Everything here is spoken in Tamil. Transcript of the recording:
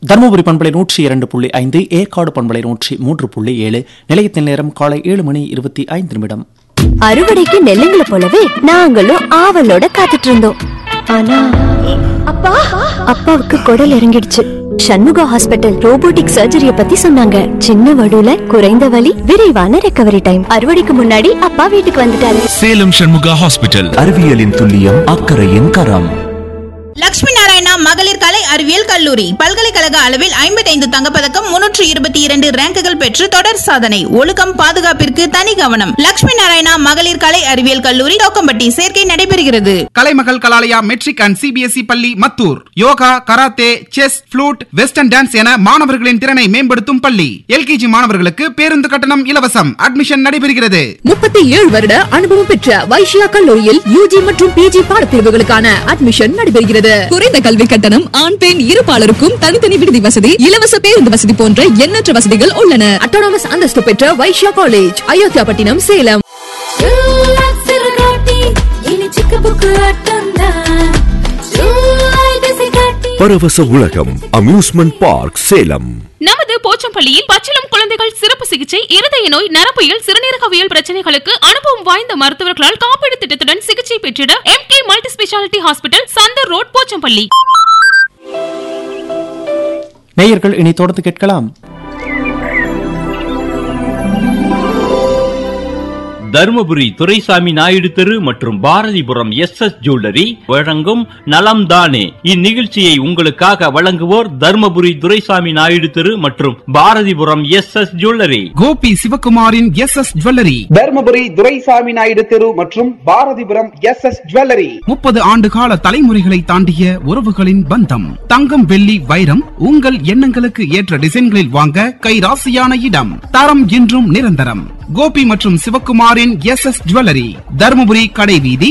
தருமபுரி பண்பலை நூற்றி இரண்டு புள்ளி ஐந்து ஏற்காடு பண்பலை நூற்றி மூன்று புள்ளி ஏழு நிலையத்தின் நேரம் காலை ஏழு மணி இருபத்தி ஐந்து நிமிடம் அறுவடைக்கு நெல்லுங்களை போலவே நாங்களும் ஆவலோட காத்துட்டு இருந்தோம் ஆனா அப்பா அப்பாவுக்கு குடல் இறங்கிடுச்சு சண்முகா ஹாஸ்பிட்டல் ரோபோட்டிக் சர்ஜரிய பத்தி சொன்னாங்க சின்ன வடுல குறைந்த வலி விரைவான ரெக்கவரி டைம் அறுவடைக்கு முன்னாடி அப்பா வீட்டுக்கு வந்துட்டாரு சேலம் சண்முகா ஹாஸ்பிட்டல் அறிவியலின் துல்லியம் அக்கறையின் கரம் லட்சுமி நாராயணா மகளிர் கலை அறிவியல் கல்லூரி பல்கலைக்கழக அளவில் ஐம்பத்தைந்து தங்கப்பதக்கம் முன்னூற்று இருபத்தி இரண்டு ரேங்குகள் பெற்று தொடர் சாதனை ஒழுக்கம் பாதுகாப்பிற்கு தனி கவனம் லட்சுமி நாராயணா மகளிர் கலை அறிவியல் கல்லூரி தோக்கம்பட்டி சேர்க்கை நடைபெறுகிறது Kalaimagal Kalalaya matric and CBSE பள்ளி Mathur yoga karate chess flute western dance என மாணவர்களின் திறனை மேம்படுத்தும் பள்ளி எல்கேஜி மாணவர்களுக்கு பேருந்து கட்டணம் இலவசம் அட்மிஷன் நடைபெறுகிறது முப்பத்தி ஏழு வருட அனுபவம் பெற்ற வைஷ்யா கல்லூரியில் யூஜி மற்றும் பிஜி பாடப்பிரிவுகளுக்கான அட்மிஷன் நடைபெறுகிறது குறைந்த கல்வி கட்டணம் ஆண் பெண் இருபாலருக்கும் தனித்தனி விடுதி வசதி இலவச பேருந்து வசதி போன்ற எண்ணற்ற வசதிகள் உள்ளன அட்டானமஸ் அந்தஸ்து பெற்ற வைஷ்யா காலேஜ் அயோத்தியாபட்டினம் சேலம் பரவச உலகம் அம்யூஸ்மெண்ட் பார்க் சேலம் நமது போச்சம்பள்ளியில் பச்சிளம் குழந்தைகள் சிறப்பு சிகிச்சை இருதய நோய் நரம்பியல் சிறுநீரகவியல் பிரச்சனைகளுக்கு அனுபவம் வாய்ந்த மருத்துவர்களால் காப்பீடு திட்டத்துடன் சிகிச்சை பெற்றிட M K multi speciality hospital Chandar road Pochampalli நேயர்கள் இனி தொடர்ந்து கேட்கலாம் தருமபுரி துரைசாமி நாயுடு தெரு மற்றும் பாரதிபுரம் எஸ் எஸ் ஜுவல்லரி வழங்கும் நலம் தானே இந்நிகழ்ச்சியை உங்களுக்காக வழங்குவோர் தருமபுரி துரைசாமி நாயுடு தெரு மற்றும் Bharathipuram S S jewellery Gopi சிவகுமாரின் S S jewellery Dharmapuri Duraisamy Naidu தெரு மற்றும் பாரதிபுரம் எஸ் எஸ் ஜுவல்லரி முப்பது ஆண்டு கால தலைமுறைகளை தாண்டிய உறவுகளின் பந்தம் தங்கம் வெள்ளி வைரம் உங்கள் எண்ணங்களுக்கு ஏற்ற டிசைன்களில் வாங்க கைராசியான இடம் தரம் என்றும் நிரந்தரம் கோபி மற்றும் சிவகுமாரின் எஸ் எஸ் ஜுவல்லரி தருமபுரி கடை வீதி